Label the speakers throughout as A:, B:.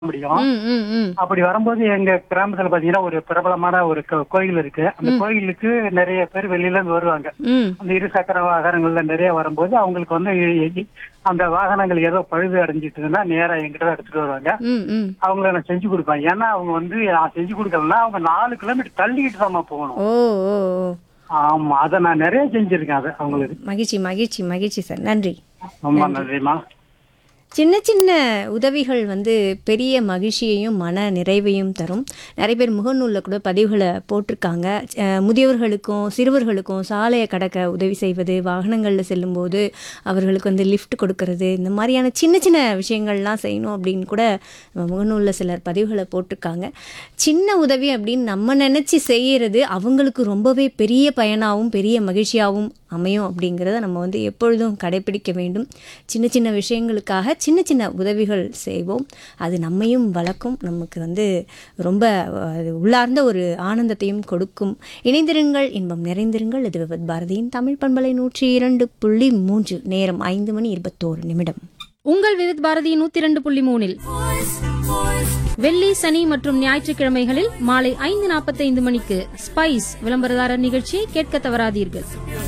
A: முடியும்
B: ம், ம், ம்.
A: அப்படி வரும்போது எங்க கிராமத்துல பாத்தீங்கன்னா ஒரு பிரபலமான ஒரு கோ- கோயில் இருக்கு அந்த கோயிலுக்கு நிறைய பேர் வெளியில இருந்து வருவாங்க
B: ம்.
A: அந்த இரு சக்கர வாகனங்கள்ல நிறைய வரும்போது அவங்களுக்கு வந்து இ- இ- அந்த வாகனங்கள் ஏதோ பழுது அடைஞ்சிட்டுன்னா நேரா எங்கிட்ட தான் எடுத்துட்டு வருவாங்க
B: ம், ம்.
A: அவங்கள நான் செஞ்சு கொடுப்பேன் ஏன்னா அவங்க வந்து நான் செஞ்சு கொடுக்கலன்னா அவங்க நாலு கிலோமீட்டர் தள்ளிக்கிட்டு தான் போகணும்
B: ஓ ஓ ஓ.
A: ஆமா அதை நான் நிறைய செஞ்சிருக்கேன் அது அவங்களுக்கு
B: மகிழ்ச்சி மகிழ்ச்சி மகிழ்ச்சி சார் நன்றி
A: ரொம்ப நன்றிமா
B: சின்ன சின்ன உதவிகள் வந்து பெரிய மகிழ்ச்சியையும் மன நிறைவையும் தரும் நிறைய பேர் முகநூலில் கூட பதிவுகளை போட்டிருக்காங்க அஹ் முதியவர்களுக்கும் சிறுவர்களுக்கும் சாலையை கடக்க உதவி செய்வது வாகனங்களில் செல்லும்போது அவர்களுக்கு வந்து லிஃப்ட் கொடுக்கறது இந்த மாதிரியான சின்ன சின்ன விஷயங்கள்லாம் செய்யணும் அப்படின்னு கூட நம்ம முகநூலில் சிலர் பதிவுகளை போட்டிருக்காங்க சின்ன உதவி அப்படின்னு நம்ம நினச்சி செய்கிறது அவங்களுக்கு ரொம்பவே பெரிய பயனாகவும் பெரிய மகிழ்ச்சியாகவும் அமையும் அப்படிங்கிறத நம்ம வந்து எப்பொழுதும் கடைபிடிக்க வேண்டும் சின்ன சின்ன விஷயங்களுக்காக சின்ன சின்ன உதவிகள் செய்வோம் அது நம்மையும் வளர்க்கும் நமக்கு வந்து ரொம்ப அஹ், அது உள்ளார்ந்த ஒரு ஆனந்தத்தையும் கொடுக்கும் இணைந்திருங்கள் இன்பம் நிறைந்திருங்கள் இது விவத் பாரதியின் தமிழ் பண்பலை நூற்றி இரண்டு புள்ளி மூன்று நேரம் ஐந்து மணி இருபத்தோரு நிமிடம்
C: உங்கள் விருத் பாரதி நூத்தி இரண்டு புள்ளி மூணில் வெள்ளி சனி மற்றும் ஞாயிற்றுக்கிழமைகளில் மாலை ஐந்து நாற்பத்தைந்து மணிக்கு ஸ்பைஸ் விளம்பரதாரர் நிகழ்ச்சியை கேட்க தவறாதீர்கள்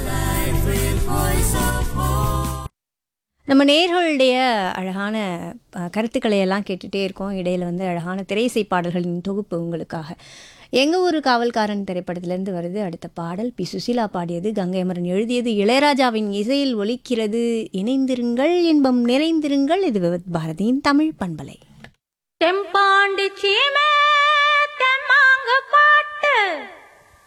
B: நம்ம நேர்களுடைய அழகான அஹ், கருத்துக்களை எல்லாம் கேட்டுகிட்டே இருக்கோம் இடையில வந்து அழகான திரையிசை பாடல்களின் தொகுப்பு உங்களுக்காக எங்க ஊரு காவல்காரன் திரைப்படத்திலிருந்து வருது அடுத்த பாடல் பி சுசீலா பாடியது கங்கை அமரன் எழுதியது இளையராஜாவின் இசையில் ஒலிக்கிறது இணைந்திருங்கள் இன்பம் நிறைந்திருங்கள் இது விவத் பாரதியின் தமிழ் பண்பலை
C: தெம்பாண்டி சீமே தெம்மாங்க